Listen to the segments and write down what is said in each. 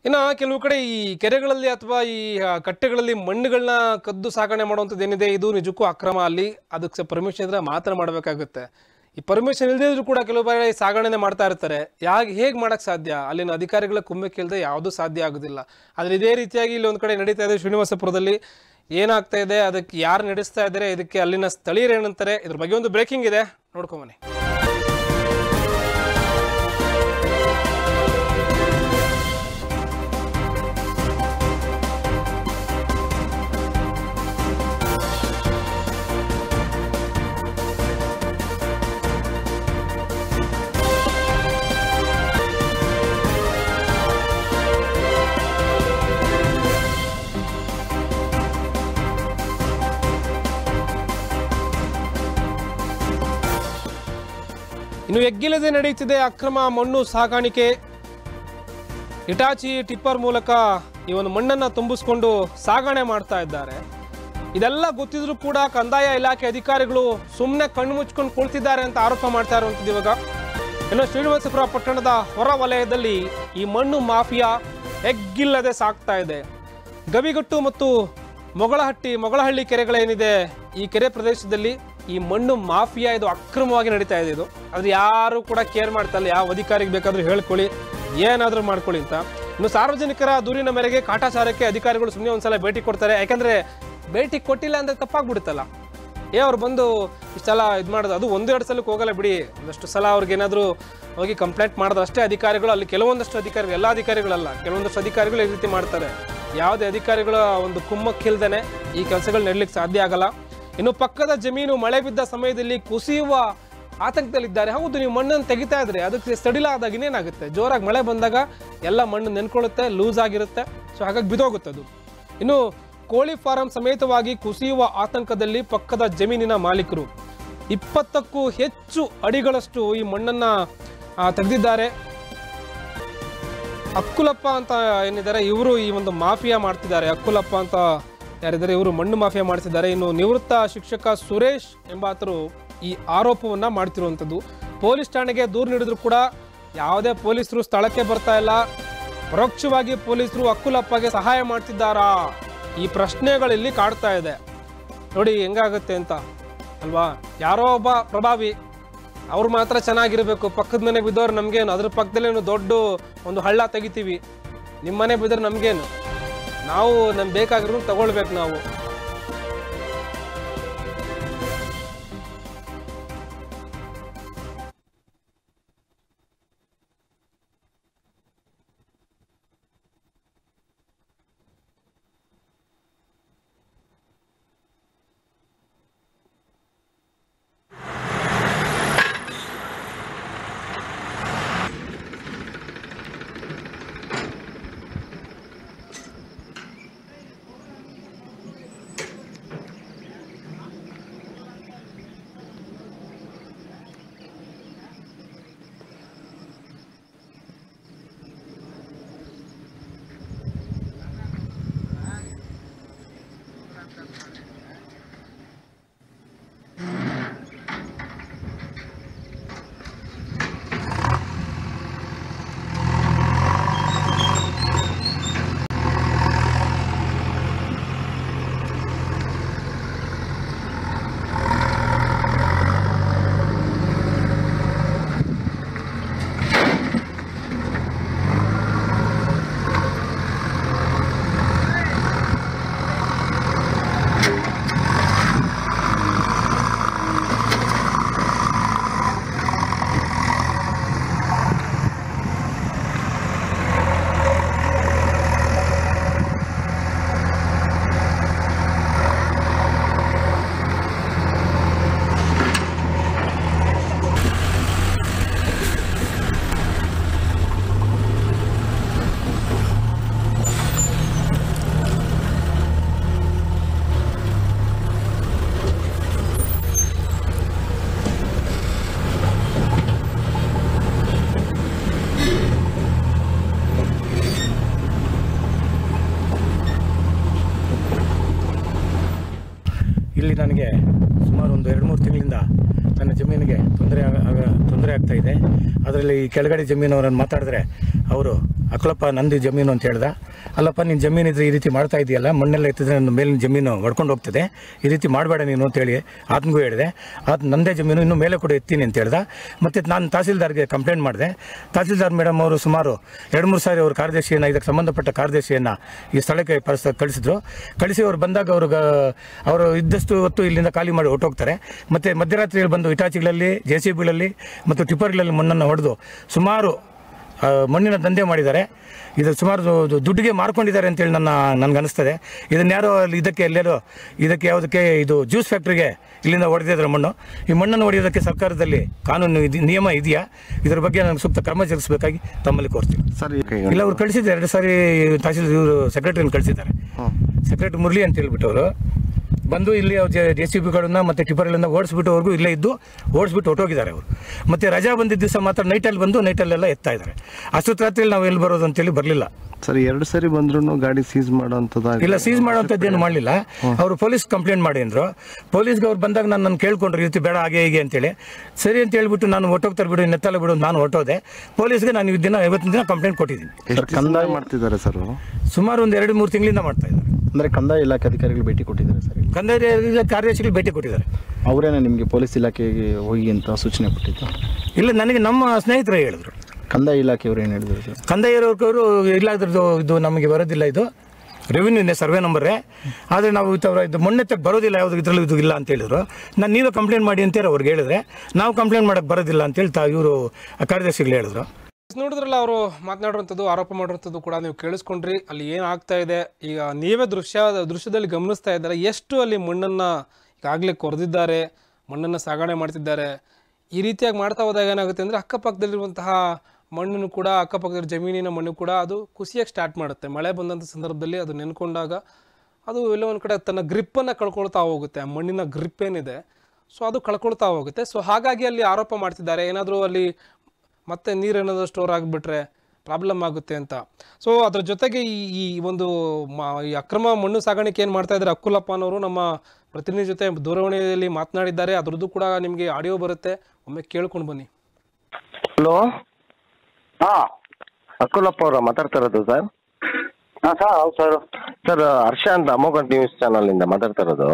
ಇನ್ನು ಕೆಲವು ಕಡೆ ಈ ಕೆರೆಗಳಲ್ಲಿ ಅಥವಾ ಈ ಆ, ಕಟ್ಟೆಗಳಲ್ಲಿ ಮಣ್ಣುಗಳನ್ನ ಕದ್ದು ಸಾಗಣೆ ಮಾಡುವಂಥದ್ದು ಏನಿದೆ ಇದು ನಿಜಕ್ಕೂ ಅಕ್ರಮ ಅಲ್ಲಿ ಅದಕ್ಕೆ ಪರ್ಮಿಷನ್ ಇದ್ರೆ ಮಾತ್ರ ಮಾಡಬೇಕಾಗುತ್ತೆ ಈ ಪರ್ಮಿಷನ್ ಇಲ್ಲದೇ ಇದ್ರೂ ಕೂಡ ಕೆಲವು ಬಾರಿ ಸಾಗಣೆ ಮಾಡ್ತಾ ಇರ್ತಾರೆ ಯಾಕೆ ಹೇಗೆ ಮಾಡೋಕ್ಕೆ ಸಾಧ್ಯ ಅಲ್ಲಿನ ಅಧಿಕಾರಿಗಳ ಕುಮ್ಮಕ್ಕೆ ಇಲ್ಲದೆ ಯಾವುದೂ ಸಾಧ್ಯ ಆಗೋದಿಲ್ಲ ಆದರೆ ಇದೇ ರೀತಿಯಾಗಿ ಇಲ್ಲಿ ಒಂದು ಕಡೆ ನಡೀತಾ ಇದೆ ಶ್ರೀನಿವಾಸಪುರದಲ್ಲಿ ಏನಾಗ್ತಾ ಇದೆ ಅದಕ್ಕೆ ಯಾರು ನಡೆಸ್ತಾ ಇದ್ದಾರೆ ಇದಕ್ಕೆ ಅಲ್ಲಿನ ಸ್ಥಳೀಯರು ಏನಂತಾರೆ ಇದ್ರ ಬಗ್ಗೆ ಒಂದು ಬ್ರೇಕಿಂಗ್ ಇದೆ ನೋಡ್ಕೊಂಬನ್ನಿ ಇನ್ನು ಎಗ್ಗಿಲ್ಲದೆ ನಡೆಯುತ್ತಿದೆ ಅಕ್ರಮ ಮಣ್ಣು ಸಾಗಾಣಿಕೆ ಇಟಾಚಿ ಟಿಪ್ಪರ್ ಮೂಲಕ ಈ ಒಂದು ಮಣ್ಣನ್ನು ತುಂಬಿಸ್ಕೊಂಡು ಸಾಗಣೆ ಮಾಡ್ತಾ ಇದ್ದಾರೆ ಇದೆಲ್ಲ ಗೊತ್ತಿದ್ರು ಕೂಡ ಕಂದಾಯ ಇಲಾಖೆ ಅಧಿಕಾರಿಗಳು ಸುಮ್ಮನೆ ಕಣ್ಣು ಮುಚ್ಕೊಂಡು ಕುಳಿತಿದ್ದಾರೆ ಅಂತ ಆರೋಪ ಮಾಡ್ತಾ ಇರುವಂಥದ್ದು ಇವಾಗ ಇನ್ನು ಶ್ರೀನಿವಾಸಪುರ ಪಟ್ಟಣದ ಹೊರ ವಲಯದಲ್ಲಿ ಈ ಮಣ್ಣು ಮಾಫಿಯಾ ಎಗ್ಗಿಲ್ಲದೆ ಸಾಕ್ತಾ ಇದೆ ಗವಿಗಟ್ಟು ಮತ್ತು ಮೊಗಳಹಟ್ಟಿ ಮೊಗಳಹಳ್ಳಿ ಕೆರೆಗಳೇನಿದೆ ಈ ಕೆರೆ ಪ್ರದೇಶದಲ್ಲಿ ಈ ಮಣ್ಣು ಮಾಫಿಯಾ ಇದು ಅಕ್ರಮವಾಗಿ ನಡೀತಾ ಇದೆ ಇದು ಆದ್ರೆ ಯಾರು ಕೂಡ ಕೇರ್ ಮಾಡ್ತಾ ಇಲ್ಲ ಯಾವ ಅಧಿಕಾರಿಗೆ ಬೇಕಾದ್ರೂ ಹೇಳ್ಕೊಳ್ಳಿ ಏನಾದರೂ ಮಾಡ್ಕೊಳ್ಳಿ ಅಂತ ಇನ್ನು ಸಾರ್ವಜನಿಕರ ದೂರಿನ ಮೇರೆಗೆ ಕಾಟಾಚಾರಕ್ಕೆ ಅಧಿಕಾರಿಗಳು ಸುಮ್ಮನೆ ಒಂದ್ಸಲ ಭೇಟಿ ಕೊಡ್ತಾರೆ ಯಾಕಂದ್ರೆ ಭೇಟಿ ಕೊಟ್ಟಿಲ್ಲ ಅಂದ್ರೆ ತಪ್ಪಾಗ್ಬಿಡುತ್ತಲ್ಲ ಏ ಅವ್ರು ಬಂದು ಇಷ್ಟು ಸಲ ಇದು ಮಾಡೋದು ಅದು ಒಂದು ಎರಡು ಸಲಕ್ಕೆ ಹೋಗಲ್ಲ ಬಿಡಿ ಒಂದಷ್ಟು ಸಲ ಅವ್ರಿಗೆ ಏನಾದರೂ ಹೋಗಿ ಕಂಪ್ಲೇಂಟ್ ಮಾಡಿದ್ರೆ ಅಷ್ಟೇ ಅಧಿಕಾರಿಗಳು ಅಲ್ಲಿ ಕೆಲವೊಂದಷ್ಟು ಅಧಿಕಾರಿಗಳು ಎಲ್ಲ ಅಧಿಕಾರಿಗಳಲ್ಲ ಕೆಲವೊಂದಷ್ಟು ಅಧಿಕಾರಿಗಳು ಈ ರೀತಿ ಮಾಡ್ತಾರೆ ಯಾವುದೇ ಅಧಿಕಾರಿಗಳ ಒಂದು ಕುಮ್ಮಕ್ಕಿಲ್ದೇನೆ ಈ ಕೆಲಸಗಳು ನಡಲಿಕ್ಕೆ ಸಾಧ್ಯ ಆಗಲ್ಲ ಇನ್ನು ಪಕ್ಕದ ಜಮೀನು ಮಳೆ ಬಿದ್ದ ಸಮಯದಲ್ಲಿ ಕುಸಿಯುವ ಆತಂಕದಲ್ಲಿದ್ದಾರೆ ಹೌದು ನೀವು ಮಣ್ಣನ್ನು ತೆಗಿತಾ ಇದ್ರೆ ಅದಕ್ಕೆ ಸಡಿಲ ಆದಾಗ ಇನ್ನೇನಾಗುತ್ತೆ ಜೋರಾಗಿ ಮಳೆ ಬಂದಾಗ ಎಲ್ಲ ಮಣ್ಣು ನೆನ್ಕೊಳ್ಳುತ್ತೆ ಲೂಸ್ ಆಗಿರುತ್ತೆ ಸೊ ಹಾಗಾಗಿ ಬಿದೋಗುತ್ತೆ ಅದು ಇನ್ನು ಕೋಳಿ ಫಾರಂ ಸಮೇತವಾಗಿ ಕುಸಿಯುವ ಆತಂಕದಲ್ಲಿ ಪಕ್ಕದ ಜಮೀನಿನ ಮಾಲೀಕರು ಇಪ್ಪತ್ತಕ್ಕೂ ಹೆಚ್ಚು ಅಡಿಗಳಷ್ಟು ಈ ಮಣ್ಣನ್ನ ಆ, ತೆಗೆದಿದ್ದಾರೆ ಅಕ್ಕುಲಪ್ಪ ಅಂತ ಏನಿದ್ದಾರೆ ಇವರು ಈ ಒಂದು ಮಾಫಿಯಾ ಮಾಡ್ತಿದ್ದಾರೆ ಅಕ್ಕುಲಪ್ಪ ಅಂತ ಯಾರಿದ್ದಾರೆ ಇವರು ಮಣ್ಣು ಮಾಫಿಯಾ ಮಾಡ್ತಿದ್ದಾರೆ ಇನ್ನು ನಿವೃತ್ತ ಶಿಕ್ಷಕ ಸುರೇಶ್ ಎಂಬಾತರು ಈ ಆರೋಪವನ್ನ ಮಾಡ್ತಿರುವಂಥದ್ದು ಪೊಲೀಸ್ ಠಾಣೆಗೆ ದೂರು ನೀಡಿದ್ರು ಕೂಡ ಯಾವುದೇ ಪೊಲೀಸರು ಸ್ಥಳಕ್ಕೆ ಬರ್ತಾ ಇಲ್ಲ ಪರೋಕ್ಷವಾಗಿ ಪೊಲೀಸರು ಅಕ್ಕುಲಪ್ಪಗೆ ಸಹಾಯ ಮಾಡ್ತಿದ್ದಾರಾ ಈ ಪ್ರಶ್ನೆಗಳಿಲ್ಲಿ ಕಾಡ್ತಾ ಇದೆ ನೋಡಿ ಹೆಂಗಾಗುತ್ತೆ ಅಂತ ಅಲ್ವಾ ಯಾರೋ ಒಬ್ಬ ಪ್ರಭಾವಿ ಅವ್ರು ಮಾತ್ರ ಚೆನ್ನಾಗಿರ್ಬೇಕು ಪಕ್ಕದ ಮನೆಗೆ ಬಿದ್ದವ್ರು ನಮ್ಗೇನು ಅದ್ರ ಪಕ್ಕದಲ್ಲೇನು ದೊಡ್ಡ ಒಂದು ಹಳ್ಳ ತೆಗಿತೀವಿ ನಿಮ್ಮ ಮನೆ ಬಿದ್ದರೆ ನಮ್ಗೇನು ನಾವು ನಮ್ಗೆ ಬೇಕಾಗಿರೋ ತಗೊಳ್ಬೇಕು ನಾವು ಇಲ್ಲಿ ನನಗೆ ಸುಮಾರು ಒಂದು ಎರಡು ಮೂರು ತಿಂಗಳಿಂದ ನನ್ನ ಜಮೀನಿಗೆ ತೊಂದರೆ ಆಗ ಆಗ- ತೊಂದರೆ ಆಗ್ತಾ ಇದೆ ಅದರಲ್ಲಿ ಈ ಕೆಳಗಡೆ ಜಮೀನವರನ್ನು ಮಾತಾಡಿದ್ರೆ ಅವರು ಅಕ್ಕಲಪ್ಪ ನಂದು ಜಮೀನು ಅಂತ ಹೇಳ್ದ ಅಲ್ಲಪ್ಪ ನಿನ್ನ ಜಮೀನು ಇದ್ರೆ ಈ ರೀತಿ ಮಾಡ್ತಾ ಇದೆಯಲ್ಲ ಮಣ್ಣೆಲ್ಲ ಎತ್ತಿದ್ರೆ ನನ್ನ ಮೇಲಿನ ಜಮೀನು ಹೊಡ್ಕೊಂಡು ಹೋಗ್ತದೆ ಈ ರೀತಿ ಮಾಡಬೇಡ ನೀನು ಅಂತೇಳಿ ಆತನಿಗೂ ಹೇಳಿದೆ ಆತ ನಂದೇ ಜಮೀನು ಇನ್ನು ಮೇಲೆ ಕೂಡ ಎತ್ತೀನಿ ಅಂತ ಹೇಳ್ದ ಮತ್ತು ನಾನು ತಹಸೀಲ್ದಾರ್ಗೆ ಕಂಪ್ಲೇಂಟ್ ಮಾಡಿದೆ ತಹಸೀಲ್ದಾರ್ ಮೇಡಮ್ ಅವರು ಸುಮಾರು ಎರಡು ಮೂರು ಸಾರಿ ಅವ್ರ ಕಾರ್ಯದರ್ಶಿಯನ್ನು ಇದಕ್ಕೆ ಸಂಬಂಧಪಟ್ಟ ಕಾರ್ಯದರ್ಶಿಯನ್ನು ಈ ಸ್ಥಳಕ್ಕೆ ಪರಿಸ ಕಳಿಸಿದ್ರು ಕಳಿಸಿ ಅವ್ರು ಬಂದಾಗ ಅವ್ರಿಗೆ ಅವರು ಇದ್ದಷ್ಟು ಹೊತ್ತು ಇಲ್ಲಿಂದ ಖಾಲಿ ಮಾಡಿ ಹೊರಟೋಗ್ತಾರೆ ಮತ್ತು ಮಧ್ಯರಾತ್ರಿಯಲ್ಲಿ ಬಂದು ಇಟಾಚಿಗಳಲ್ಲಿ ಜೆ ಸಿ ಬಿಗಳಲ್ಲಿ ಮತ್ತು ಟಿಪ್ಪರ್ಗಳಲ್ಲಿ ಮಣ್ಣನ್ನು ಹೊಡೆದು ಸುಮಾರು ಆ, ಮಣ್ಣಿನ ದಂಧೆ ಮಾಡಿದ್ದಾರೆ ಇದು ಸುಮಾರು ದು- ದುಡ್ಡಿಗೆ ಮಾರ್ಕೊಂಡಿದ್ದಾರೆ ಅಂತೇಳಿ ನನ್ನ ನನಗೆ ಅನಿಸ್ತದೆ ಇದನ್ನ ಯಾರೋ ಅಲ್ಲಿ ಇದಕ್ಕೆ ಎಲ್ಲೇರೋ ಇದಕ್ಕೆ ಯಾವುದಕ್ಕೆ ಇದು ಜ್ಯೂಸ್ ಫ್ಯಾಕ್ಟ್ರಿಗೆ ಇಲ್ಲಿಂದ ಹೊಡೆದಿದ್ದಾರೆ ಮಣ್ಣು ಈ ಮಣ್ಣನ್ನು ಹೊಡೆಯೋದಕ್ಕೆ ಸರ್ಕಾರದಲ್ಲಿ ಕಾನೂನು ಇದು ನಿಯಮ ಇದೆಯಾ ಇದ್ರ ಬಗ್ಗೆ ನನಗೆ ಸೂಕ್ತ ಕ್ರಮ ಜರುಗಿಸಬೇಕಾಗಿ ತಮ್ಮಲ್ಲಿ ಕೋರ್ತೀನಿ ಸರ್ ಇಲ್ಲ ಅವ್ರು ಕಳಿಸಿದ್ದಾರೆ ಎರಡು ಸಾರಿ ತಹಸೀಲ್ ಇವರು ಸೆಕ್ರೆಟರಿನ ಕಳಿಸಿದ್ದಾರೆ ಸೆಕ್ರೆಟರಿ ಮುರಳಿ ಅಂತ ಹೇಳ್ಬಿಟ್ಟು ಅವರು ಬಂದು ಇಲ್ಲಿ ಜೆ ಸಿ ಬಿಗಳನ್ನ ಮತ್ತು ಟಿಪ್ಪರ್ಗಳನ್ನ ಓಡಿಸ್ಬಿಟ್ಟುವರೆಗೂ ಇಲ್ಲೇ ಇದ್ದು ಓಡಿಸ್ಬಿಟ್ಟು ಹೊಟ್ಟೋಗಿದ್ದಾರೆ ಅವರು ಮತ್ತು ರಜಾ ಬಂದಿದ್ದ ದಿವಸ ಮಾತ್ರ ನೈಟಲ್ಲಿ ಬಂದು ನೈಟಲ್ಲೆಲ್ಲ ಎತ್ತಾ ಇದ್ದಾರೆ ಅಷ್ಟೊತ್ತು ರಾತ್ರಿಯಲ್ಲಿ ನಾವು ಎಲ್ಲಿ ಬರೋದು ಅಂತೇಳಿ ಬರಲಿಲ್ಲ ಸರ್ ಎರಡು ಸರಿ ಬಂದ್ರು ಗಾಡಿ ಸೀಸ್ ಮಾಡೋಂಥದ್ದು ಇಲ್ಲ ಸೀಸ್ ಮಾಡುವಂಥದ್ದು ಏನು ಮಾಡಲಿಲ್ಲ ಅವರು ಪೊಲೀಸ್ ಕಂಪ್ಲೇಂಟ್ ಮಾಡಿ ಅಂದ್ರು ಪೊಲೀಸ್ಗೆ ಅವ್ರು ಬಂದಾಗ ನಾನು ನನ್ನ ಕೇಳ್ಕೊಂಡ್ರು ಈ ರೀತಿ ಬೇಡ ಹಾಗೆ ಹೀಗೆ ಅಂತೇಳಿ ಸರಿ ಅಂತ ಹೇಳ್ಬಿಟ್ಟು ನಾನು ಹೊಟ್ಟೋಗ್ತಾರೆ ಬಿಡು ನೆತ್ತಲ್ಲ ಬಿಡು ಅಂತ ನಾನು ಹೊಟ್ಟೋದೆ ಪೊಲೀಸ್ಗೆ ನಾನು ಈ ದಿನ ಇವತ್ತಿನ ದಿನ ಕಂಪ್ಲೇಂಟ್ ಕೊಟ್ಟಿದ್ದೀನಿ ಎಷ್ಟು ಕಂದಾಯ ಮಾಡ್ತಿದ್ದಾರೆ ಸರ್ ಅವರು ಸುಮಾರು ಒಂದು ಎರಡು ಮೂರು ತಿಂಗಳಿಂದ ಮಾಡ್ತಾ ಇದ್ದಾರೆ ಅಂದ್ರೆ ಕಂದಾಯ ಇಲಾಖೆ ಅಧಿಕಾರಿಗಳು ಭೇಟಿ ಕೊಟ್ಟಿದ್ದಾರೆ ಸರ್ ಇಲ್ಲಿ. ಕಂದಾಯ ಇಲಾಖೆ ಕಾರ್ಯದರ್ಶಿಗಳು ಭೇಟಿ ಕೊಟ್ಟಿದ್ದಾರೆ ಅವರೇನೆ ನಿಮಗೆ ಪೊಲೀಸ್ ಇಲಾಖೆಗೆ ಹೋಗಿ ಅಂತ ಸೂಚನೆ ಕೊಟ್ಟಿದ್ದು ಇಲ್ಲ ನನಗೆ ನಮ್ಮ ಸ್ನೇಹಿತರು ಹೇಳಿದ್ರು ಕಂದಾಯ ಇಲಾಖೆಯವರು ಏನು ಹೇಳಿದ್ರು ಸರ್ ಕಂದಾಯ ಇರೋರು ಇಲ್ಲ ಅದ್ರದ್ದು ಇದು ನಮಗೆ ಬರೋದಿಲ್ಲ ಇದು ರೆವಿನ್ಯೂನೇ ಸರ್ವೆ ನಂಬರೇ ಆದರೆ ನಾವು ಇತರ ಇದು ಮೊನ್ನೆತ್ತಕ್ಕೆ ಬರೋದಿಲ್ಲ ಯಾವುದು ಇದರಲ್ಲಿ ಇದು ಇಲ್ಲ ಅಂತ ಹೇಳಿದ್ರು ನಾನು ನೀವೇ ಕಂಪ್ಲೇಂಟ್ ಮಾಡಿ ಅಂತೇಳಿ ಅವ್ರಿಗೆ ಹೇಳಿದ್ರೆ ನಾವು ಕಂಪ್ಲೇಂಟ್ ಮಾಡೋಕ್ಕೆ ಬರೋದಿಲ್ಲ ಅಂತೇಳಿ ತಾ ಇವರು ಕಾರ್ಯದರ್ಶಿಗಳು ಹೇಳಿದ್ರು ನೋಡಿದ್ರಲ್ಲ ಅವರು ಮಾತನಾಡುವಂಥದ್ದು ಆರೋಪ ಮಾಡುವಂಥದ್ದು ಕೂಡ ನೀವು ಕೇಳಿಸ್ಕೊಂಡ್ರಿ ಅಲ್ಲಿ ಏನು ಆಗ್ತಾ ಇದೆ ಈಗ ನೀವೇ ದೃಶ್ಯ ದೃಶ್ಯದಲ್ಲಿ ಗಮನಿಸ್ತಾ ಇದ್ದಾರೆ ಎಷ್ಟು ಅಲ್ಲಿ ಮಣ್ಣನ್ನು ಈಗಾಗಲೇ ಕೊರೆದಿದ್ದಾರೆ ಮಣ್ಣನ್ನು ಸಾಗಣೆ ಮಾಡ್ತಿದ್ದಾರೆ ಈ ರೀತಿಯಾಗಿ ಮಾಡ್ತಾ ಹೋದಾಗ ಏನಾಗುತ್ತೆ ಅಂದರೆ ಅಕ್ಕಪಕ್ಕದಲ್ಲಿರುವಂತಹ ಮಣ್ಣನ್ನು ಕೂಡ ಅಕ್ಕಪಕ್ಕದ ಜಮೀನಿನ ಮಣ್ಣು ಕೂಡ ಅದು ಕುಸಿಯಕ್ಕೆ ಸ್ಟಾರ್ಟ್ ಮಾಡುತ್ತೆ ಮಳೆ ಬಂದಂಥ ಸಂದರ್ಭದಲ್ಲಿ ಅದು ನೆನ್ಕೊಂಡಾಗ ಅದು ಎಲ್ಲೋ ಒಂದು ಕಡೆ ತನ್ನ ಗ್ರಿಪ್ಪನ್ನು ಕಳ್ಕೊಳ್ತಾ ಹೋಗುತ್ತೆ ಆ ಮಣ್ಣಿನ ಗ್ರಿಪ್ ಏನಿದೆ ಸೊ ಅದು ಕಳ್ಕೊಳ್ತಾ ಹೋಗುತ್ತೆ ಸೊ ಹಾಗಾಗಿ ಅಲ್ಲಿ ಆರೋಪ ಮಾಡ್ತಿದ್ದಾರೆ ಏನಾದರೂ ಅಲ್ಲಿ ಮತ್ತೆ ನೀರೇನಾದರೂ ಸ್ಟೋರ್ ಆಗಿಬಿಟ್ರೆ ಪ್ರಾಬ್ಲಮ್ ಆಗುತ್ತೆ ಅಂತ ಸೊ ಅದ್ರ ಜೊತೆಗೆ ಈ ಈ ಒಂದು ಮ- ಈ ಅಕ್ರಮ ಮಣ್ಣು ಸಾಗಾಣಿಕೆ ಏನು ಮಾಡ್ತಾ ಇದ್ದಾರೆ ಅಕ್ಕುಲಪ್ಪ ಅನ್ನೋರು ನಮ್ಮ ಪ್ರತಿನಿಧಿ ಜೊತೆ ದೂರವಾಣಿಯಲ್ಲಿ ಮಾತನಾಡಿದ್ದಾರೆ ಅದ್ರದ್ದು ಕೂಡ ನಿಮಗೆ ಆಡಿಯೋ ಬರುತ್ತೆ ಒಮ್ಮೆ ಕೇಳ್ಕೊಂಡು ಬನ್ನಿ ಹಲೋ ಹಾ ಅಕ್ಕುಲಪ್ಪ ಅವರ ಮಾತಾಡ್ತಾ ಇರೋದು ಸರ್ ಹಾ ಸರ್ ಹೌದು ಸರ್ ಸರ್ ಹರ್ಷ ಅಂತ ಅಮೋಘ ನ್ಯೂಸ್ ಚಾನಲ್ ಇಂದ ಮಾತಾಡ್ತಾ ಇರೋದು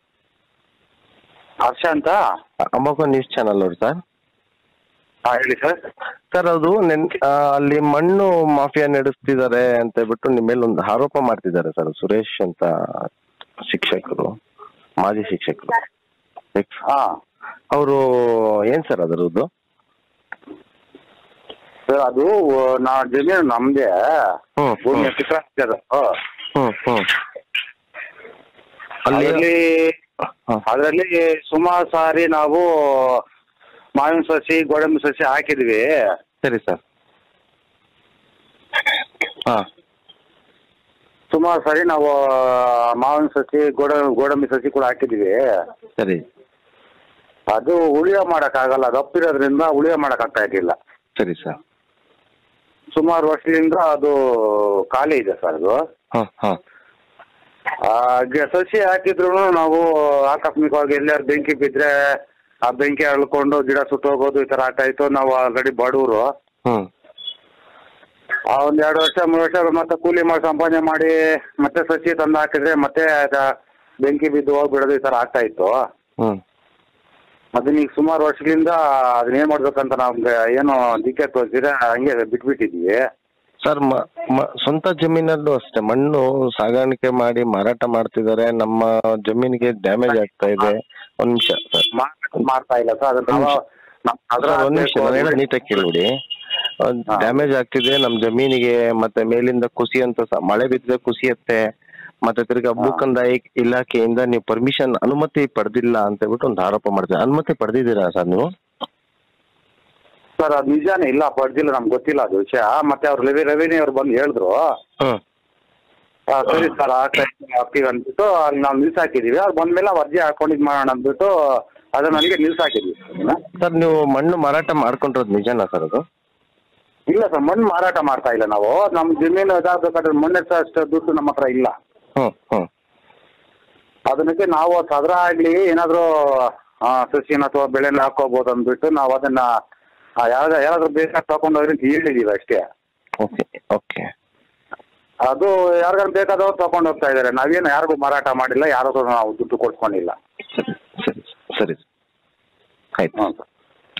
ಹರ್ಷ ಅಂತ ಅಮೋಘ ನ್ಯೂಸ್ ಚಾನಲ್ ಅವರು ಸರ್ ಹಾ ಹೇಳಿ ಸರ್ ಸರ್ ಅದು ನೆನ್ ಆ, ಅಲ್ಲಿ ಮಣ್ಣು ಮಾಫಿಯಾ ನಡೆಸ್ತಿದ್ದಾರೆ ಅಂತ ಹೇಳ್ಬಿಟ್ಟು ನಿಮ್ಮ ಮೇಲೆ ಒಂದು ಆರೋಪ ಮಾಡ್ತಿದ್ದಾರೆ ಸರ್ ಸುರೇಶ್ ಅಂತ ಶಿಕ್ಷಕರು ಮಾಜಿ ಶಿಕ್ಷಕರು ಹಾ ಅವರು ಏನ್ ಸರ್ ಅದರದ್ದು ಸರ್ ಅದು ನಾ ಜಮೀನು ನಮ್ದೇ ಹ್ಮ್ ಭೂಮಿ ಹ್ಮ್ ಚಿತ್ರ ಹಾಕ್ತಿರೋದು. ಹ್ಮ್ ಹ್ಮ್ ಅಲ್ಲಿ ಅದರಲ್ಲಿ ಹಾ. ಅದರಲ್ಲಿ ಸುಮಾರು ಸಾರಿ ನಾವು ಮಾವಿನ ಸಸಿ ಗೋಡಂಬಿ ಸಸಿ ಹಾಕಿದ್ವಿ ಸರಿ ಸರ್ ಹಾ ಸುಮಾರು ಸಾರಿ ನಾವು ಮಾವಿನ ಸಸಿ ಗೋಡ ಗೋಡಂಬಿ ಸಸಿ ಕೂಡ ಹಾಕಿದ್ವಿ ಸರಿ ಅದು ಉಳಿಯ ಮಾಡಕ್ಕಾಗಲ್ಲ ದಪ್ಪಿರೋದ್ರಿಂದ ಉಳಿಯ ಮಾಡಕ್ಕಾಗ್ತಾ ಇರ್ಲಿಲ್ಲ ಸರಿ ಸರ್ ಸುಮಾರು ವರ್ಷದಿಂದ ಅದು ಖಾಲಿ ಇದೆ ಸರ್ ಅದು ಹಾ ಹಾ ಆ, ಗ- ಸಸಿ ಹಾಕಿದ್ರು ನಾವು ಆಕಸ್ಮಿಕವಾಗಿ ಎಲ್ಲಾರು ಬೆಂಕಿ ಬಿದ್ರೆ ಆ ಬೆಂಕಿ ಅಳ್ಕೊಂಡು ಗಿಡ ಸುಟ್ಟೋಗೋದು ಈ ತರ ಆಗ್ತಾ ಇತ್ತು ನಾವು ಆಲ್ರೆಡಿ ಬಡವರು ಹ್ಮ್ ಆ ಒಂದ್ ಎರಡು ವರ್ಷ ಮೂರು ವರ್ಷ ಮತ್ತೆ ಕೂಲಿ ಮಾಡಿ ಸಂಪಾದನೆ ಮಾಡಿ ಮತ್ತೆ ಸಸಿ ತಂದು ಹಾಕಿದ್ರೆ ಮತ್ತೆ ಅದ ಬೆಂಕಿ ಬಿದ್ದು ಹೋಗ್ಬಿಡೋದು ಈ ತರ ಆಗ್ತಾ ಇತ್ತು ಹ್ಮ್ ಅದನ್ನ ಈಗ ಸುಮಾರು ವರ್ಷಗಳಿಂದ ಅದನ್ನ ಏನ್ ಮಾಡ್ಬೇಕಂತ ನಮ್ಗೆ ಏನು ದಿಕ್ಕೆ ತೋರಿಸಿದ್ರೆ ಹಂಗೆ ಬಿಟ್ಬಿಟ್ಟಿದ್ವಿ ಸರ್ ಮ- ಮ- ಸ್ವಂತ ಜಮೀನಲ್ಲೂ ಅಷ್ಟೇ ಮಣ್ಣು ಸಾಗಾಣಿಕೆ ಮಾಡಿ ಮಾರಾಟ ಮಾಡ್ತಿದ್ದಾರೆ ನಮ್ಮ ಜಮೀನಿಗೆ ಡ್ಯಾಮೇಜ್ ಆಗ್ತಾ ಇದೆ ಒಂದ್ ನಿಮಿಷ ಸರ್ ಮಾಡ್- ಮಾಡ್ತಾ ಇಲ್ಲ ಸರ್ ಅದನ್ನ ನಾವು ನಾವು ಅದ್ರ ಸರ್ ಒಂದ್ ನಿಮಿಷ ನಾನು ಹೇಳೋದು ನೀಟಾಗಿ ಕೇಳ್ಬಿಡಿ ಡ್ಯಾಮೇಜ್ ಆಗ್ತಿದೆ ನಮ್ ಜಮೀನಿಗೆ ಮತ್ತೆ ಮೇಲಿಂದ ಕುಸಿಯಂತ ಸ- ಮಳೆ ಬಿದ್ದರೆ ಕುಸಿಯತ್ತೆ ಮತ್ತೆ ತಿರ್ಗಾ ಭೂಕಂದಾಯ ಇಲಾಖೆಯಿಂದ ನೀವು ಪರ್ಮಿಷನ್ ಅನುಮತಿ ಪಡೆದಿಲ್ಲ ಅಂತ ಹೇಳ್ಬಿಟ್ಟು ಒಂದು ಆರೋಪ ಮಾಡ್ತೀರಾ ಅನುಮತಿ ಪಡೆದಿದ್ದೀರಾ ಸರ್ ನೀವು ಸರ್ ಅದು ನಿಜಾನೇ ಇಲ್ಲ ಪಡ್ದಿಲ್ಲ ನಮ್ಗೆ ಗೊತ್ತಿಲ್ಲ ಅದು ವಿಷಯ ಮತ್ತೆ ಅವ್ರು ರವಿ ರವಿನಿ ಅವ್ರು ಬಂದು ಹೇಳಿದ್ರು ಹ್ಮ್ ಆ, ಸರಿ ಸರ್ ಹಾಕ್ತೀವಿ ಅಂದ್ಬಿಟ್ಟು ಅಲ್ಲಿ ನಾವು ನಿಲ್ಸ್ ಹಾಕಿದೀವಿ ಅವ್ರು ಬಂದ್ಮೇಲೆ ನಾವು ಅರ್ಜಿ ಹಾಕೊಂಡು ಇದು ಮಾಡೋಣ ಅಂದ್ಬಿಟ್ಟು ಅದನ್ನ ಅಲ್ಲಿಗೆ ನಿಲ್ಸ್ ಹಾಕಿದ್ವಿ ಸರ್ ನೀವು ಮಣ್ಣು ಮಾರಾಟ ಮಾಡ್ಕೊಂಡಿರೋದು ನಿಜನಾ ಸರ್ ಅದು ಇಲ್ಲ ಸರ್ ಮಣ್ಣು ಮಾರಾಟ ಮಾಡ್ತಾ ಇಲ್ಲ ನಾವು ನಮ್ಮ ಜಮೀನು ಇದಾಗಬೇಕಾದ್ರೆ ಮಣ್ಣು ಅಷ್ಟು ದುಡ್ಡು ನಮ್ಮ ಹತ್ರ ಇಲ್ಲ ಹ್ಮ್ ಹ್ಮ್ ಅದಕ್ಕೆ ನಾವು ಸದರ ಆಗ್ಲಿ ಏನಾದ್ರು ಆ, ಸಸಿನ ಅಥವಾ ಬೆಳೆನ ಹಾಕೋಬಹುದು ಅಂದ್ಬಿಟ್ಟು ನಾವು ಅದನ್ನ ಆ, ಯಾವ್ದ ಯಾರಾದ್ರೂ ಬೇಕಾದ್ರೆ ತಗೊಂಡೋಗ್ರಿ ಅಂತ ಹೇಳಿದೀವಿ ಅಷ್ಟೇ ಓಕೆ ಓಕೆ ಅದು ಯಾರಿಗಾರು ಬೇಕಾದವ್ರು ತಗೊಂಡು ಹೋಗ್ತಾ ಇದ್ದಾರೆ ನಾವೇನು ಯಾರಿಗೂ ಮಾರಾಟ ಮಾಡಿಲ್ಲ ಯಾರಿಗೂ ನಾವು ದುಡ್ಡು ಕೊಡ್ಕೊಂಡಿಲ್ಲ ಸರಿ ಸರಿ ಸರಿ ಆಯ್ತು ಹ್ಞೂ ಸರ್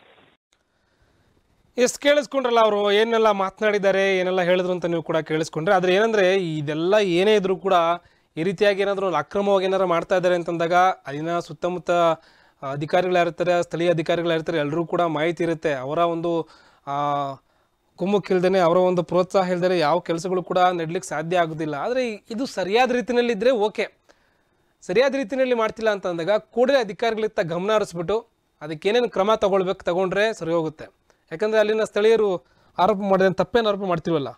ಎಷ್ಟು ಕೇಳಿಸ್ಕೊಂಡ್ರಲ್ಲ ಅವರು ಏನೆಲ್ಲ ಮಾತನಾಡಿದ್ದಾರೆ ಏನೆಲ್ಲ ಹೇಳಿದ್ರು ಅಂತ ನೀವು ಕೂಡ ಕೇಳಿಸ್ಕೊಂಡ್ರೆ ಆದರೆ ಏನಂದರೆ ಇದೆಲ್ಲ ಏನೇ ಇದ್ರೂ ಕೂಡ ಈ ರೀತಿಯಾಗಿ ಏನಾದರೂ ಅಕ್ರಮವಾಗಿ ಏನಾರು ಮಾಡ್ತಾ ಇದ್ದಾರೆ ಅಂತಂದಾಗ ಅಲ್ಲಿನ ಸುತ್ತಮುತ್ತ ಅಧಿಕಾರಿಗಳು ಯಾರಿರ್ತಾರೆ ಸ್ಥಳೀಯ ಅಧಿಕಾರಿಗಳು ಯಾರಿರ್ತಾರೆ ಎಲ್ಲರೂ ಕೂಡ ಮಾಹಿತಿ ಇರುತ್ತೆ ಅವರ ಒಂದು ಆ, ಕುಮ್ಮಕ್ಕಿಲ್ದೇ ಅವರ ಒಂದು ಪ್ರೋತ್ಸಾಹ ಇಲ್ದೇ ಯಾವ ಕೆಲಸಗಳು ಕೂಡ ನಡ್ಲಿಕ್ಕೆ ಸಾಧ್ಯ ಆಗೋದಿಲ್ಲ ಆದರೆ ಇದು ಸರಿಯಾದ ರೀತಿಯಲ್ಲಿದ್ದರೆ ಓಕೆ ಸರಿಯಾದ ರೀತಿಯಲ್ಲಿ ಮಾಡ್ತಿಲ್ಲ ಅಂತ ಅಂದಾಗ ಕೂಡಲೇ ಅಧಿಕಾರಿಗಳಿತ್ತ ಗಮನ ಹರಿಸ್ಬಿಟ್ಟು ಅದಕ್ಕೇನೇನು ಕ್ರಮ ತಗೊಳ್ಬೇಕು ತಗೊಂಡ್ರೆ ಸರಿ ಹೋಗುತ್ತೆ ಯಾಕಂದರೆ ಅಲ್ಲಿನ ಸ್ಥಳೀಯರು ಆರೋಪ ಮಾಡಿದ ತಪ್ಪೇನು ಆರೋಪ ಮಾಡ್ತೀವಲ್ಲ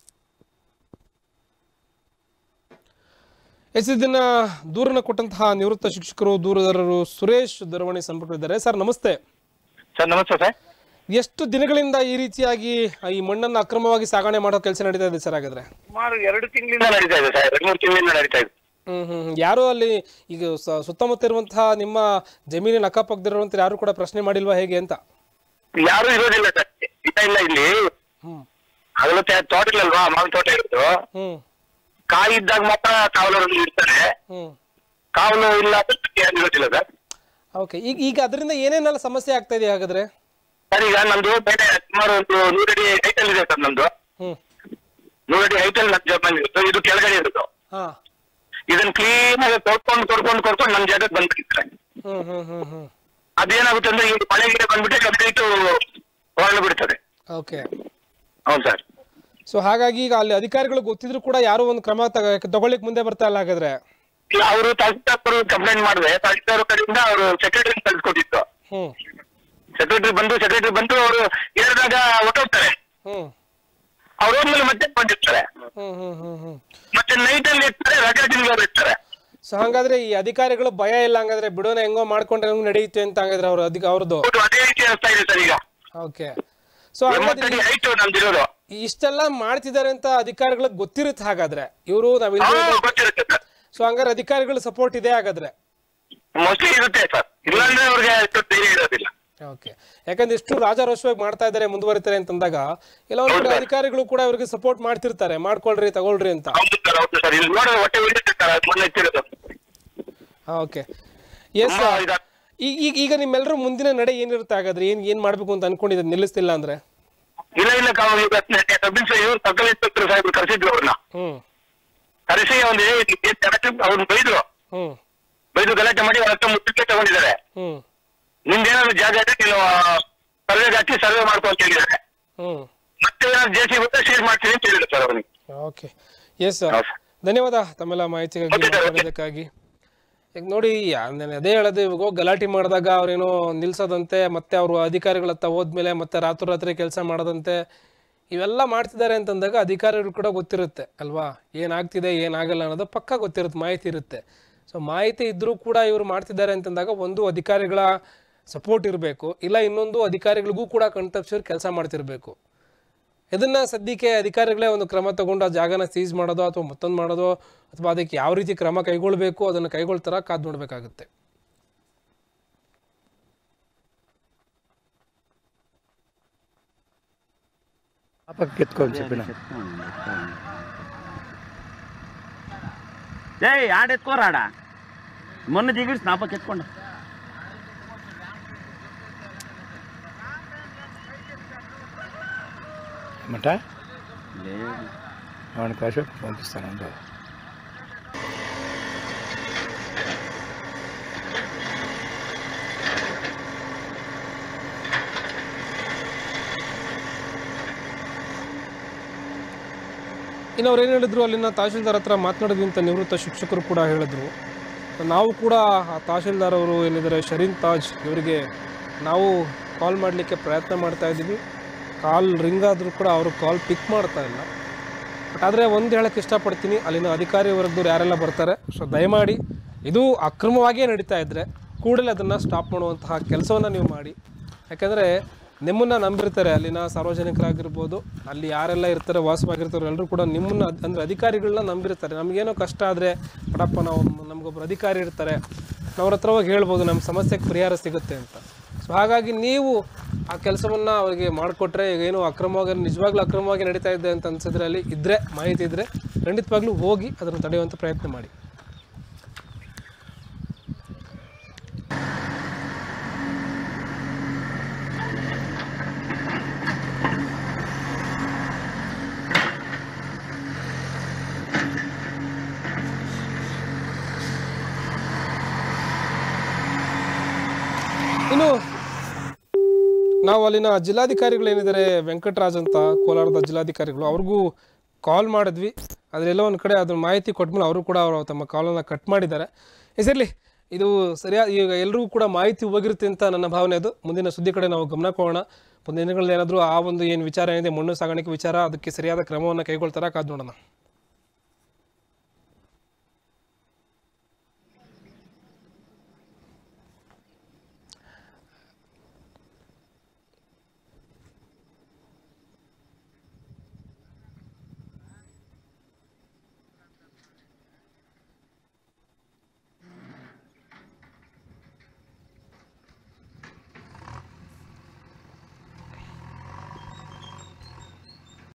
ಎಸ್ ಇದನ್ನ ದೂರನ ಕೊಟ್ಟಂತಹ ನಿವೃತ್ತ ಶಿಕ್ಷಕರು ದೂರದರರು ಸುರೇಶ್ ದೂರವಾಣಿ ಸಂಪರ್ಕದಲ್ಲಿದ್ದಾರೆ ಸರ್ ನಮಸ್ತೆ ಸರ್ ನಮಸ್ತೆ ಸರ್ ಎಷ್ಟು ದಿನಗಳಿಂದ ಈ ರೀತಿಯಾಗಿ ಈ ಮಣ್ಣನ್ನು ಅಕ್ರಮವಾಗಿ ಸಾಗಣೆ ಮಾಡೋ ಕೆಲಸ ನಡೀತಾ ಇದೆ ಸರ್ ಹಾಗಾದ್ರೆ ಸುಮಾರು ಎರಡು ತಿಂಗಳಿಂದ ನಡೀತಾ ಇದೆ ಸರ್ ಎರಡು ಮೂರು ತಿಂಗಳಿಂದ ನಡೀತಾ ಇದೆ ಹ್ಮ್ ಹ್ಮ್ ಹ್ಮ್. ಯಾರು ಅಲ್ಲಿ ಈಗ ಸ- ಸುತ್ತಮುತ್ತ ಇರುವಂತಹ ನಿಮ್ಮ ಜಮೀನಿನ ಅಕ್ಕಪಕ್ಕದಿರುವಂತ ಯಾರು ಕೂಡ ಪ್ರಶ್ನೆ ಮಾಡಿಲ್ವಾ ಹೇಗೆ ಅಂತ ಯಾರು ಇರೋದಿಲ್ಲ ಸರ್ ಇಲ್ಲ ಇಲ್ಲ ಇಲ್ಲಿ ಹ್ಮ್ ಹಗಲು ತೋಟ ಇಲ್ಲಲ್ವಾ ಮಾವಿನ ತೋಟ ಇರೋದು ಹ್ಮ್ ಕಾಯಿ ಇದ್ದಾಗ ಮಾತ್ರ ಕಾವಲರು ಇರ್ತಾರೆ ಹ್ಮ್ ಕಾವಲು ಇಲ್ಲ ಅಂದ್ರೆ ಯಾರು ಇರೋದಿಲ್ಲ ಸರ್ ಓಕೆ ಈಗ ಈಗ ಅದರಿಂದ ಏನೇನೆಲ್ಲ ಸಮಸ್ಯೆ ಆಗ್ತಾ ಇದೆ ಹಾಗಾದ್ರೆ ಸರ್ ಈಗ ನಮ್ದು ಬೇರೆ ಸುಮಾರು ಒಂದು ನೂರಡಿ ಹೈಟಲ್ ಇದೆ ಸರ್ ನಮ್ದು ಹ್ಮ್ ನೂರಡಿ ಹೈಟಲ್ ನನ್ನ ಜಮೀನು ಇರೋದು ಇದು ಕೆಳಗಡೆ ಇರೋದು ಹಾ ಇದನ್ನ ಕ್ಲೀನ್ ಆಗಿ ತೊಡ್ಕೊಂಡು ತೊಡ್ಕೊಂಡು ಕೊಡ್ಕೊಂಡು ನಮ್ಮ ಜಾಗಕ್ಕೆ ಬಂದ್ಬಿಟ್ಟಿರ್ತಾರೆ ಹ್ಮ್ ಹ್ಮ್ ಹ್ಮ್ ಹ್ಮ್ ಅದೇನಾಗುತ್ತೆ ಅಂದ್ರೆ ಈಗ ಮಳೆ ಗಿಡ ಬಂದ್ಬಿಟ್ಟು ಕಂಪ್ಲೀಟ್ ಹೊರಳು ಬಿಡ್ತದೆ ಓಕೆ ಹೌದು ಸರ್ ಸೊ ಹಾಗಾಗಿ ಈಗ ಅಲ್ಲಿ ಅಧಿಕಾರಿಗಳು ಗೊತ್ತಿದ್ರು ಕೂಡ ಯಾರು ಒಂದು ಕ್ರಮ ತಗ ತಗೊಳ್ಳಿಕ್ ಮುಂದೆ ಬರ್ತಾ ಇಲ್ಲ ಹಾಗಾದ್ರೆ ಇಲ್ಲ ಅವರು ತಹಸೀಲ್ದಾರ್ ಕಂಪ್ಲೇಂಟ್ ಮಾಡಿದ್ರೆ ತಹಸೀಲ್ದಾರ್ ಕಡೆಯಿಂದ ಅವರು ಸೆಕ್ರೆಟರಿ ಕಳ್ಸಿಕೊಟ್ಟಿತ್ತು ಹ್ಮ್ ಸೆಕ್ರೆಟರಿ ಬಂದು ಸೆಕ್ರೆಟರಿ ಬಂದು ಅವರು ಹೇಳಿದಾಗ ಹೊಟ್ಟೋಗ್ತಾರೆ ಹ್ಮ್ ಅವ್ರು ಹೋದ್ಮೇಲೆ ಮತ್ತೆ ಬಂದಿರ್ತಾರೆ ಹ್ಮ್ ಹ್ಮ್ ಹ್ಮ್ ಹ್ಮ್ ಮತ್ತೆ ನೈಟ್ ಅಲ್ಲಿ ಇರ್ತಾರೆ ರಜಾ ದಿನಗಳು ಇರ್ತಾರೆ ಸೊ ಹಂಗಾದ್ರೆ ಈ ಅಧಿಕಾರಿಗಳು ಭಯ ಇಲ್ಲ ಹಂಗಾದ್ರೆ ಬಿಡೋನ ಹೆಂಗೋ ಮಾಡ್ಕೊಂಡ್ರೆ ಹೆಂಗ್ ನಡೆಯುತ್ತೆ ಅಂತ ಹಂಗಾದ್ರೆ ಅವ್ರ ಅಧಿಕ ಅವ್ರದ್ದು ಹೌದು ಅದೇ ರೀತಿ ಆಗ್ತಾ ಇದೆ ಸರ್ ಈಗ ಓಕೆ ಸೊ ಹಾಗಾದ್ರೆ ಎಂಬತ್ತಡಿ ಹೈಟ್ ನಮ್ದಿರೋದು ಇಷ್ಟೆಲ್ಲ ಮಾಡ್ತಿದ್ದಾರೆ ಅಂತ ಅಧಿಕಾರಿಗಳಿಗೆ ಗೊತ್ತಿರುತ್ತೆ ಹಾಗಾದ್ರೆ ಇವರು ನಾವ್ ಹಾ, ಇಲ್ಲಿ ಗೊತ್ತಿರುತ್ತೆ ಸರ್ ಸೊ ಹಂಗಾರೆ ಅಧಿಕಾರಿಗಳ ಸಪೋರ್ಟ್ ಇದೆ ಹಾಗಾದ್ರೆ ಮೋಸ್ಟ್ಲಿ ಇರುತ್ತೆ ಸರ್ ಇಲ್ಲಾಂದ್ರೆ ಅವ್ರಿಗೆ ಅಷ್ಟು ಧೈರ್ಯ ಇರೋದಿಲ್ಲ ಓಕೆ ಯಾಕಂದ್ರೆ ಇಷ್ಟು ರಾಜಾರೋಷವಾಗಿ ಮಾಡ್ತಾ ಇದ್ದಾರೆ ಮುಂದುವರಿತಾರೆ ಅಂತಂದಾಗ ಎಲ್ಲ ಒಂದ್ ಕಡೆ ಅಧಿಕಾರಿಗಳು ಕೂಡ ಇವ್ರಿಗೆ ಸಪೋರ್ಟ್ ಮಾಡ್ತಿರ್ತಾರೆ ಮಾಡ್ಕೊಳ್ರಿ ತಗೊಳ್ರಿ ಅಂತ ಹೌದು ಸರ್ ಹೌದು ಸರ್ ಇಲ್ಲಿ ನೋಡಿದ್ರೆ ಹೊಟ್ಟೆ ಉಳಿಯುತ್ತೆ ಸರ್ ಅದು ಮೊನ್ನೆ ಎತ್ತಿರೋದು ಓಕೆ ಎಸ್ ತುಂಬಾ ಇದಾ- ಈಗ ಈಗ ಈಗ ನಿಮ್ಮೆಲ್ಲರೂ ಮುಂದಿನ ನಡೆ ಏನಿರುತ್ತೆ ಹಾಗಾದ್ರೆ ಏನ್ ಏನ್ ಮಾಡ್ಬೇಕು ಅಂತ ಅನ್ಕೊಂಡಿದ್ರೆ ನಿಲ್ಲಿಸ್ತಿಲ್ಲ ಅಂದ್ರೆ ಇಲ್ಲ ಇಲ್ಲ ಕಾವು ಈಗ ಸಬ್ ಇವ್ರು ಸರ್ಕಲ್ ಇನ್ಸ್ಪೆಕ್ಟರ್ ಸಾಹೇಬ್ರು ಕರೆಸಿದ್ರು ಅವ್ರನ್ನ ಹ್ಮ್ ಕರೆಸಿ ಒಂದು ಅವ್ರನ್ನ ಬೈದ್ರು ಹ್ಮ್ ಬೈದು ಗಲಾಟೆ ಮಾಡಿ ಅವ್ರ ಹತ್ರ ಮುಟ್ಟಕ್ಕೆ ತಗೊಂಡಿದ್ದಾರೆ ಹ್ಮ್ ನಿಮ್ದೇನಾದ್ರು ಜಾಗ ಇದೆ ನೀನು ಸರ್ವೆಗೆ ಹಾಕಿ ಸರ್ವೆ ಮಾಡ್ಕೊ ಅಂತ ಹೇಳಿದ್ದಾರೆ ಹ್ಮ್ ಮತ್ತೆ ಜೆ ಸಿ ಬಂದ್ರೆ ಶೇರ್ ಮಾಡ್ತೀನಿ ಅಂತ ಹೇಳಿದ್ರು ಸರ್ ಅವನಿಗೆ ಓಕೆ ಎಸ್ ಹೌದು ಸರ್. ಧನ್ಯವಾದ ತಮ್ಮೆಲ್ಲ ಮಾಹಿತಿಗಾಗಿ ಓಕೆ ಸರ್, ಓಕೆ. ಮಾತಾಡೋದಕ್ಕಾಗಿ ಈಗ ನೋಡಿ ಯಾ- ನಾನು ಅದೇ ಹೇಳೋದು ಇವಾಗ ಹೋಗಿ ಗಲಾಟೆ ಮಾಡಿದಾಗ ಅವ್ರೇನೋ ನಿಲ್ಸೋದಂತೆ ಮತ್ತೆ ಅವರು ಅಧಿಕಾರಿಗಳ ಹತ್ತ ಹೋದ್ಮೇಲೆ ಮತ್ತೆ ರಾತ್ರೋರಾತ್ರಿ ಕೆಲಸ ಮಾಡೋದಂತೆ ಇವೆಲ್ಲ ಮಾಡ್ತಿದ್ದಾರೆ ಅಂತಂದಾಗ ಅಧಿಕಾರಿಗಳು ಕೂಡ ಗೊತ್ತಿರುತ್ತೆ ಅಲ್ವಾ ಏನಾಗ್ತಿದೆ ಏನಾಗಲ್ಲ ಅನ್ನೋದು ಪಕ್ಕ ಗೊತ್ತಿರುತ್ತೆ ಮಾಹಿತಿ ಇರುತ್ತೆ ಸೊ ಮಾಹಿತಿ ಇದ್ದರೂ ಕೂಡ ಇವರು ಮಾಡ್ತಿದ್ದಾರೆ ಅಂತಂದಾಗ ಒಂದು ಅಧಿಕಾರಿಗಳ ಸಪೋರ್ಟ್ ಇರಬೇಕು ಇಲ್ಲ ಇನ್ನೊಂದು ಅಧಿಕಾರಿಗಳಿಗೂ ಕೂಡ ಕಣ್ತಪ್ಸಿವ್ರು ಕೆಲಸ ಮಾಡ್ತಿರ್ಬೇಕು ಇದನ್ನ ಸದ್ಯಕ್ಕೆ ಅಧಿಕಾರಿಗಳೇ ಒಂದು ಕ್ರಮ ತಗೊಂಡು ಆ ಜಾಗನ ಸೀಸ್ ಮಾಡೋದು ಅಥವಾ ಮತ್ತೊಂದು ಮಾಡೋದು ಅಥವಾ ಅದಕ್ಕೆ ಯಾವ ರೀತಿ ಕ್ರಮ ಕೈಗೊಳ್ಬೇಕು ಅದನ್ನು ಕೈಗೊಳ್ತಾರ ಕಾದು ನೋಡಬೇಕಾಗುತ್ತೆ ಪಾಪ ಕಿತ್ಕೊಂಡು చెప్పిన ಏಯ್ ಆಡ ಎತ್ಕೋರಾಡ ಮೊನ್ನೆ ಜಿಗಿಡ್ಸ್ ನಾಪಕ್ಕೆ ಎತ್ಕೊಂಡ మట వాడిని కాసేపు పంపిస్తాను ఉండు. ಇನ್ನು ಅವ್ರು ಏನು ಹೇಳಿದ್ರು ಅಲ್ಲಿನ ತಹಶೀಲ್ದಾರ್ ಹತ್ರ ಮಾತನಾಡಿದ್ವಿ ಅಂತ ನಿವೃತ್ತ ಶಿಕ್ಷಕರು ಕೂಡ ಹೇಳಿದ್ರು ನಾವು ಕೂಡ ಆ ತಹಶೀಲ್ದಾರ್ ಅವರು ಏನಿದ್ದಾರೆ ಶರೀನ್ ತಾಜ್ ಇವರಿಗೆ ನಾವು ಕಾಲ್ ಮಾಡಲಿಕ್ಕೆ ಪ್ರಯತ್ನ ಮಾಡ್ತಾ ಇದ್ದೀವಿ ಕಾಲ್ ರಿಂಗ್ ಆದರೂ ಕೂಡ ಅವರು ಕಾಲ್ ಪಿಕ್ ಮಾಡ್ತಾ ಇಲ್ಲ ಬಟ್ ಆದರೆ ಒಂದು ಹೇಳಕ್ಕೆ ಇಷ್ಟಪಡ್ತೀನಿ ಅಲ್ಲಿನ ಅಧಿಕಾರಿ ವರ್ಗದವ್ರು ಯಾರೆಲ್ಲ ಬರ್ತಾರೆ ಸೊ ದಯಮಾಡಿ ಇದು ಅಕ್ರಮವಾಗಿಯೇ ನಡೀತಾ ಇದ್ದರೆ ಕೂಡಲೇ ಅದನ್ನು ಸ್ಟಾಪ್ ಮಾಡುವಂತಹ ಕೆಲಸವನ್ನು ನೀವು ಮಾಡಿ ಯಾಕೆಂದರೆ ನಿಮ್ಮನ್ನು ನಂಬಿರ್ತಾರೆ ಅಲ್ಲಿನ ಸಾರ್ವಜನಿಕರಾಗಿರ್ಬೋದು ಅಲ್ಲಿ ಯಾರೆಲ್ಲ ಇರ್ತಾರೆ ವಾಸವಾಗಿರ್ತಾರೆ ಎಲ್ಲರೂ ಕೂಡ ನಿಮ್ಮನ್ನು ಅದ್- ಅಂದರೆ ಅಧಿಕಾರಿಗಳನ್ನ ನಂಬಿರ್ತಾರೆ ನಮಗೇನೋ ಕಷ್ಟ ಆದರೆ ಬಡಪ್ಪ ನಾವು ನಮಗೊಬ್ಬರು ಅಧಿಕಾರಿ ಇರ್ತಾರೆ ಅವ್ರ ಹತ್ರ ಹೋಗಿ ಹೇಳ್ಬೋದು ನಮ್ಮ ಸಮಸ್ಯೆಗೆ ಪರಿಹಾರ ಸಿಗುತ್ತೆ ಅಂತ ಸೊ ಸೊ ಹಾಗಾಗಿ ನೀವು ಆ ಕೆಲಸವನ್ನು ಅವರಿಗೆ ಮಾಡಿಕೊಟ್ರೆ ಈಗ ಏನು ಅಕ್ರಮವಾಗಿ ನಿಜವಾಗ್ಲೂ ಅಕ್ರಮವಾಗಿ ನಡೀತಾ ಇದೆ ಅಂತ ಅನ್ಸಿದ್ರೆ ಅಲ್ಲಿ ಇದ್ದರೆ ಮಾಹಿತಿ ಇದ್ದರೆ ಖಂಡಿತವಾಗ್ಲೂ ಹೋಗಿ ಅದನ್ನು ತಡೆಯುವಂಥ ಪ್ರಯತ್ನ ಮಾಡಿ ಇನ್ನು ನಾವು ಅಲ್ಲಿನ ಜಿಲ್ಲಾಧಿಕಾರಿಗಳು ಏನಿದ್ದಾರೆ ವೆಂಕಟರಾಜ್ ಅಂತ ಕೋಲಾರದ ಜಿಲ್ಲಾಧಿಕಾರಿಗಳು ಅವ್ರಿಗೂ ಕಾಲ್ ಮಾಡಿದ್ವಿ ಅದರೆಲ್ಲೋ ಒಂದು ಕಡೆ ಅದ್ರ ಮಾಹಿತಿ ಕೊಟ್ಮೇಲೆ ಅವರು ಕೂಡ ಅವರು ತಮ್ಮ ಕಾಲನ್ನು ಕಟ್ ಮಾಡಿದ್ದಾರೆ ಹೆಸರ್ಲಿ ಇದು ಸರಿಯಾದ ಈಗ ಎಲ್ರಿಗೂ ಕೂಡ ಮಾಹಿತಿ ಹೋಗಿರುತ್ತೆ ಅಂತ ನನ್ನ ಭಾವನೆ ಅದು ಮುಂದಿನ ಸುದ್ದಿ ಕಡೆ ನಾವು ಗಮನ ಕೊಡೋಣ ಮುಂದಿನ ದಿನಗಳಲ್ಲಿ ಏನಾದರೂ ಆ ಒಂದು ಏನು ವಿಚಾರ ಏನಿದೆ ಮಣ್ಣು ಸಾಗಾಣಿಕೆ ವಿಚಾರ ಅದಕ್ಕೆ ಸರಿಯಾದ ಕ್ರಮವನ್ನು ಕೈಗೊಳ್ತಾರ ಕಾದು ನೋಡೋಣ